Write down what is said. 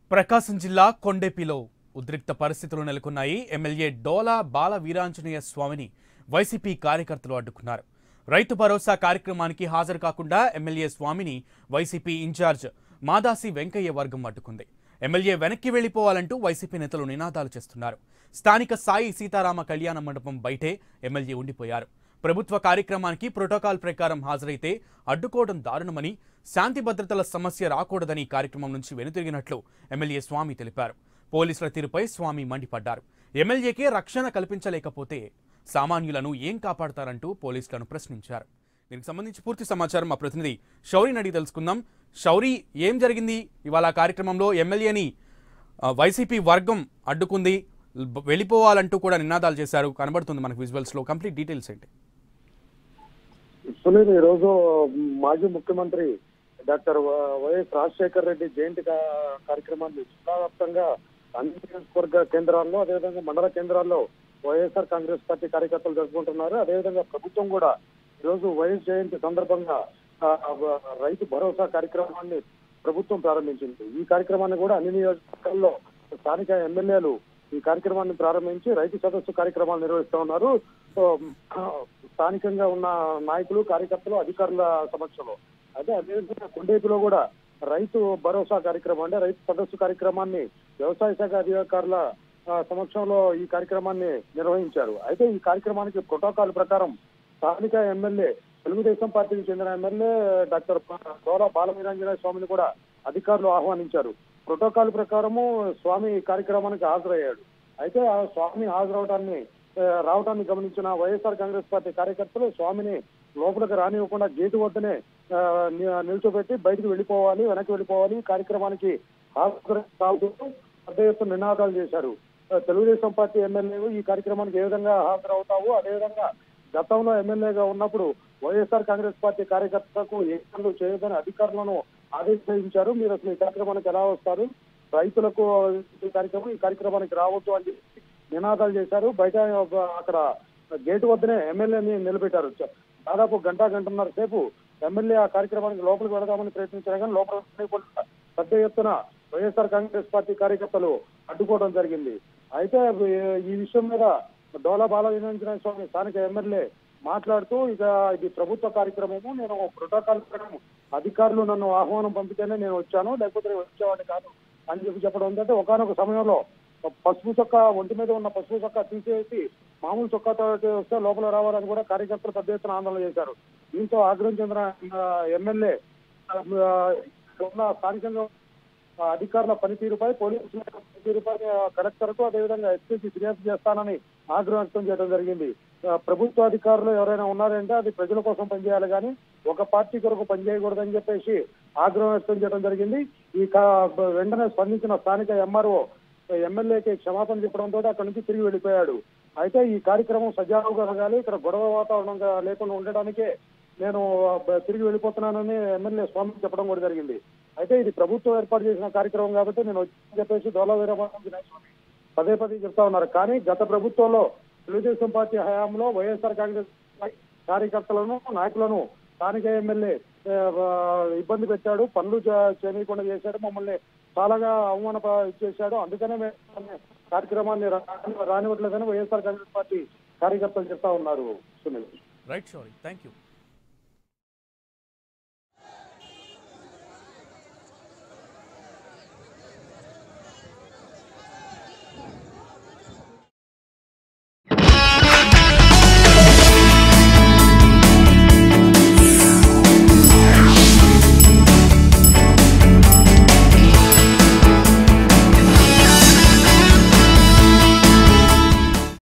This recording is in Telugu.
ప్రకాశం జిల్లా కొండెపిలో ఉద్రిక్త పరిస్థితులు నెలకొన్నాయి ఎమ్మెల్యే డోలా బాల వీరాంజనేయ స్వామిని వైసీపీ కార్యకర్తలు అడ్డుకున్నారు రైతు భరోసా కార్యక్రమానికి హాజరు కాకుండా ఎమ్మెల్యే స్వామిని వైసీపీ ఇన్ఛార్జ్ మాదాసి వెంకయ్య వర్గం అడ్డుకుంది ఎమ్మెల్యే వెనక్కి వెళ్లిపోవాలంటూ వైసీపీ నేతలు నినాదాలు చేస్తున్నారు స్థానిక సాయి సీతారామ కళ్యాణ మండపం బయటే ఎమ్మెల్యే ఉండిపోయారు ప్రభుత్వ కార్యక్రమానికి ప్రోటోకాల్ ప్రకారం హాజరైతే అడ్డుకోవడం దారుణమని శాంతి భద్రతల సమస్య రాకూడదని కార్యక్రమం నుంచి వెనుతిరిగినట్లు ఎమ్మెల్యే స్వామి తెలిపారు పోలీసుల తీరుపై స్వామి మండిపడ్డారు ఎమ్మెల్యేకే రక్షణ కల్పించలేకపోతే సామాన్యులను ఏం కాపాడతారంటూ పోలీసులను ప్రశ్నించారు దీనికి సంబంధించి పూర్తి సమాచారం మా ప్రతినిధి శౌరిని అడిగి తెలుసుకుందాం శౌరి ఏం జరిగింది ఇవాళ ఆ కార్యక్రమంలో ఎమ్మెల్యేని ఆ, వైసీపీ వర్గం అడ్డుకుంది బ- వెళ్ళిపోవాలంటూ కూడా నినాదాలు చేశారు కనబడుతుంది మనకు విజువల్స్ లో కంప్లీట్ డీటెయిల్స్ ఏంటి సునీల్ ఈ రోజు మాజీ ముఖ్యమంత్రి డాక్టర్ వ- వైఎస్ రాజశేఖర్ రెడ్డి జయంతి కా- కార్యక్రమాన్ని జిల్లా వ్యాప్తంగా అన్ని నియోజకవర్గ కేంద్రాల్లో అదేవిధంగా మండల కేంద్రాల్లో వైఎస్ఆర్ కాంగ్రెస్ పార్టీ కార్యకర్తలు జరుపుకుంటున్నారు అదేవిధంగా ప్రభుత్వం కూడా ఈ రోజు వైఎస్ జయంతి సందర్భంగా ఆ, వ- రైతు భరోసా కార్యక్రమాన్ని ప్రభుత్వం ప్రారంభించింది ఈ కార్యక్రమాన్ని కూడా అన్ని నియోజకవర్గాల్లో స్థానిక ఎమ్మెల్యేలు ఈ కార్యక్రమాన్ని ప్రారంభించి రైతు సదస్సు కార్యక్రమాలు నిర్వహిస్తూ ఉన్నారు సో, ఆ, స్థానికంగా ఉన్న నాయకులు కార్యకర్తలు అధికారుల సమక్షంలో అదే అదేవిధంగా కొండేపిలో కూడా రైతు భరోసా కార్యక్రమం అంటే రైతు సదస్సు కార్యక్రమాన్ని వ్యవసాయ శాఖ అధికారుల ఆ, సమక్షంలో ఈ కార్యక్రమాన్ని నిర్వహించారు అయితే ఈ కార్యక్రమానికి ప్రోటోకాల్ ప్రకారం స్థానిక ఎమ్మెల్యే తెలుగుదేశం పార్టీకి చెందిన ఎమ్మెల్యే డాక్టర్ గౌరవ బాలవీరాంజనేయ స్వామిని కూడా అధికారులు ఆహ్వానించారు ప్రోటోకాల్ ప్రకారము స్వామి ఈ కార్యక్రమానికి హాజరయ్యాడు అయితే ఆ స్వామి హాజరవడాన్ని ఆ, రావడాన్ని గమనించిన వైఎస్ఆర్ కాంగ్రెస్ పార్టీ కార్యకర్తలు స్వామిని లోపలికి రానివ్వకుండా గేటు వద్దనే ఆ, ని- నిల్చోబెట్టి బయటికి వెళ్ళిపోవాలి వెనక్కి వెళ్ళిపోవాలి ఈ కార్యక్రమానికి హాజరు కావద్దు పెద్ద ఎత్తున నినాదాలు చేశారు ఆ, తెలుగుదేశం పార్టీ ఎమ్మెల్యేలు ఈ కార్యక్రమానికి ఏ విధంగా హాజరవుతావు అదేవిధంగా గతంలో ఎమ్మెల్యేగా ఉన్నప్పుడు వైఎస్ఆర్ కాంగ్రెస్ పార్టీ కార్యకర్తలకు ఏ పనులు చేయదని అధికారులను ఆదేశించారు మీరు అసలు ఈ కార్యక్రమానికి ఎలా వస్తారు రైతులకు ఈ కార్యక్రమం ఈ కార్యక్రమానికి రావద్దు అని చెప్పి నినాదాలు చేశారు బయట ఒక అక్కడ గేటు వద్దనే ఎమ్మెల్యేని నిలబెట్టారు చ- దాదాపు గంట గంటన్నర సేపు ఎమ్మెల్యే ఆ కార్యక్రమానికి లోపలికి వెళదామని ప్రయత్నించారు కానీ లోపల రానివ్వకుండా పెద్ద ఎత్తున వైఎస్ఆర్ కాంగ్రెస్ పార్టీ కార్యకర్తలు అడ్డుకోవడం జరిగింది అయితే ఈ- ఈ విషయం మీద డోలా బాల వినాయక స్వామి స్థానిక ఎమ్మెల్యే మాట్లాడుతూ ఇక ఇది ప్రభుత్వ కార్యక్రమము నేను ప్రోటోకాల్ ప్రకారం అధికారులు నన్ను ఆహ్వానం పంపితేనే నేను వచ్చాను లేకపోతే నేను వచ్చేవాడిని కాదు అని చెప్పి చెప్పడం ఏంటంటే ఒకనొక సమయంలో పసుపు చొక్క ఒంటి మీద ఉన్న పసుపు చొక్క తీసేసి మామూలు చొక్కాతో వస్తే లోపల రావాలని కూడా కార్యకర్తలు పెద్ద ఎత్తున ఆందోళన చేశారు దీంతో ఆగ్రహం చెందిన ఆ, ఎమ్మెల్యే ఆ, ఉన్న స్థానికంగా ఆ, అధికారుల పనితీరుపై పోలీసుల పనితీరుపై ఆ, కలెక్టర్కు అదేవిధంగా ఎస్పీకి ఫిర్యాదు చేస్తానని ఆగ్రహం వ్యక్తం చేయడం జరిగింది ఆ, ప్రభుత్వ అధికారులు ఎవరైనా ఉన్నారంటే అది ప్రజల కోసం పనిచేయాలి కానీ ఒక పార్టీ కొరకు పనిచేయకూడదని చెప్పేసి ఆగ్రహం వ్యక్తం చేయడం జరిగింది ఈ కా- వెంటనే స్పందించిన స్థానిక ఎంఆర్ఓ ఎమ్మెల్యేకి క్షమాపణ చెప్పడంతో అక్కడి నుంచి తిరిగి వెళ్ళిపోయాడు అయితే ఈ కార్యక్రమం సజావుగా జరగాలి ఇక్కడ గొడవ వాతావరణంగా లేకుండా ఉండడానికే నేను బ- తిరిగి వెళ్ళిపోతున్నానని ఎమ్మెల్యే స్వామి చెప్పడం కూడా జరిగింది అయితే ఇది ప్రభుత్వం ఏర్పాటు చేసిన కార్యక్రమం కాబట్టి నేను వచ్చి చెప్పేసి దోలా వీరభద్రం వినాయక స్వామి పదే పదే చెప్తా ఉన్నారు కానీ గత ప్రభుత్వంలో తెలుగుదేశం పార్టీ హయాంలో వైఎస్ఆర్ కాంగ్రెస్ కార్యకర్తలను నాయకులను స్థానిక ఎమ్మెల్యే ఆ, ఇబ్బంది పెట్టాడు పనులు చే- చేయనీయకుండా చేశాడు మమ్మల్ని చాలాగా అవమాన చేశాడు అందుకనే మేము కార్యక్రమాన్ని రా- రానివ్వట్లేదని వైఎస్ఆర్ కాంగ్రెస్ పార్టీ కార్యకర్తలు చెప్తా ఉన్నారు Sunil right Shauri thank you